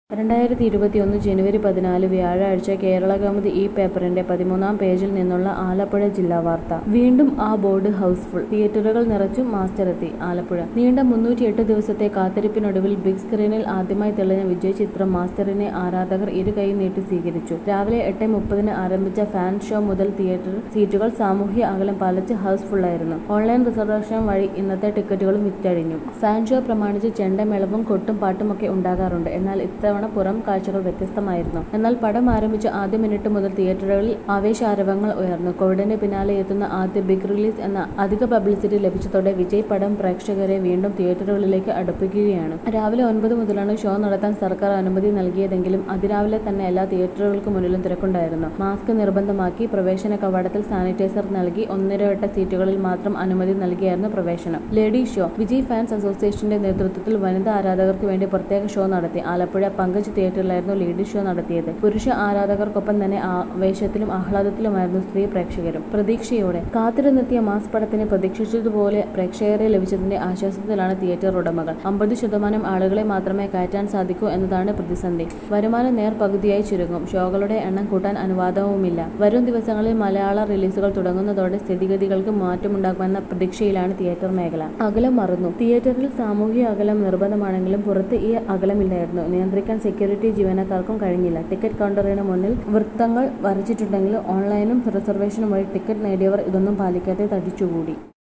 രണ്ടായിരത്തി ഇരുപത്തിയൊന്ന് ജനുവരി പതിനാല് വ്യാഴാഴ്ച കേരളകൗമുദി ഈ പേപ്പറിന്റെ പതിമൂന്നാം പേജിൽ നിന്നുള്ള ആലപ്പുഴ ജില്ലാ വാർത്ത വീണ്ടും ആ ബോർഡ് ഹൗസ്ഫുൾ തിയേറ്ററുകൾ നിറച്ചു മാസ്റ്ററെത്തി ആലപ്പുഴ നീണ്ട മുന്നൂറ്റിയെട്ട് ദിവസത്തെ കാത്തിരിപ്പിനൊടുവിൽ ബിഗ് സ്ക്രീനിൽ ആദ്യമായി തെളിഞ്ഞ വിജയ് ചിത്രം മാസ്റ്ററിനെ ആരാധകർ ഇരു കൈയും നീട്ടി സ്വീകരിച്ചു രാവിലെ എട്ട് മുപ്പതിന് ആരംഭിച്ച ഫാൻ ഷോ മുതൽ തിയേറ്റർ സീറ്റുകൾ സാമൂഹ്യ അകലം പാലിച്ച് ഹൗസ്ഫുള്ളായിരുന്നു ഓൺലൈൻ റിസർവേഷൻ വഴി ഇന്നത്തെ ടിക്കറ്റുകളും വിറ്റഴിഞ്ഞു ഫാൻ ഷോ പ്രമാണിച്ച് ചെണ്ടമേളവും കൊട്ടും പാട്ടുമൊക്കെ ഉണ്ടാകാറുണ്ട് എന്നാൽ ഇത്തവണ പുറം കാഴ്ചകൾ വ്യത്യസ്തമായിരുന്നു എന്നാൽ പടം ആരംഭിച്ച ആദ്യ മിനിറ്റ് മുതൽ തിയേറ്ററുകളിൽ ആവേശാരവങ്ങൾ ഉയർന്നു കോവിഡിന് പിന്നാലെ എത്തുന്ന ആദ്യ ബിഗ് റിലീസ് എന്ന അധിക പബ്ലിസിറ്റി ലഭിച്ചതോടെ വിജയ് പടം പ്രേക്ഷകരെ വീണ്ടും തിയേറ്ററുകളിലേക്ക് അടുപ്പിക്കുകയാണ് രാവിലെ ഒൻപത് മുതലാണ് ഷോ നടത്താൻ സർക്കാർ അനുമതി നൽകിയതെങ്കിലും അതിരാവിലെ തന്നെ എല്ലാ തിയേറ്ററുകൾക്ക് മുന്നിലും തിരക്കുണ്ടായിരുന്നു മാസ്ക് നിർബന്ധമാക്കി പ്രവേശന കവാടത്തിൽ സാനിറ്റൈസർ നൽകി ഒന്നരവട്ട സീറ്റുകളിൽ മാത്രം അനുമതി നൽകിയായിരുന്നു പ്രവേശനം ലേഡി ഷോ വിജയ് ഫാൻസ് അസോസിയേഷന്റെ നേതൃത്വത്തിൽ വനിതാ ആരാധകർക്ക് വേണ്ടി പ്രത്യേക ഷോ നടത്തി ആലപ്പുഴ പങ്കജ് തിയേറ്ററിലായിരുന്നു ലേഡി ഷോ നടത്തിയത് പുരുഷ ആരാധകർക്കൊപ്പം തന്നെ ആവേശത്തിലും ആഹ്ലാദത്തിലുമായിരുന്നു സ്ത്രീ പ്രേക്ഷകരും പ്രതീക്ഷയോടെ കാത്തിരുന്നെത്തിയ മാസ് പടത്തിന് പ്രതീക്ഷിച്ചതുപോലെ പ്രേക്ഷകരെ ലഭിച്ചതിന്റെ ആശ്വാസത്തിലാണ് തിയേറ്റർ ഉടമകൾ അമ്പത് ശതമാനം ആളുകളെ മാത്രമേ കയറ്റാൻ സാധിക്കൂ എന്നതാണ് പ്രതിസന്ധി വരുമാനം നേർ പകുതിയായി ചുരുങ്ങും ഷോകളുടെ എണ്ണം കൂട്ടാൻ അനുവാദവുമില്ല വരും ദിവസങ്ങളിൽ മലയാള റിലീസുകൾ തുടങ്ങുന്നതോടെ സ്ഥിതിഗതികൾക്ക് മാറ്റമുണ്ടാകുമെന്ന പ്രതീക്ഷയിലാണ് തിയേറ്റർ മേഖല അകലം മറന്നു തിയേറ്ററിൽ സാമൂഹിക അകലം നിർബന്ധമാണെങ്കിലും പുറത്ത് ഈ അകലമില്ലായിരുന്നു നിയന്ത്രിക്കാൻ സെക്യൂരിറ്റി ജീവനക്കാർക്കും കഴിഞ്ഞില്ല ടിക്കറ്റ് കൗണ്ടറിന് മുന്നിൽ വൃത്തങ്ങൾ വരച്ചിട്ടുണ്ടെങ്കിലും ഓൺലൈനും റിസർവേഷനും വഴി ടിക്കറ്റ് നേടിയവർ ഇതൊന്നും പാലിക്കാതെ തടിച്ചുകൂടി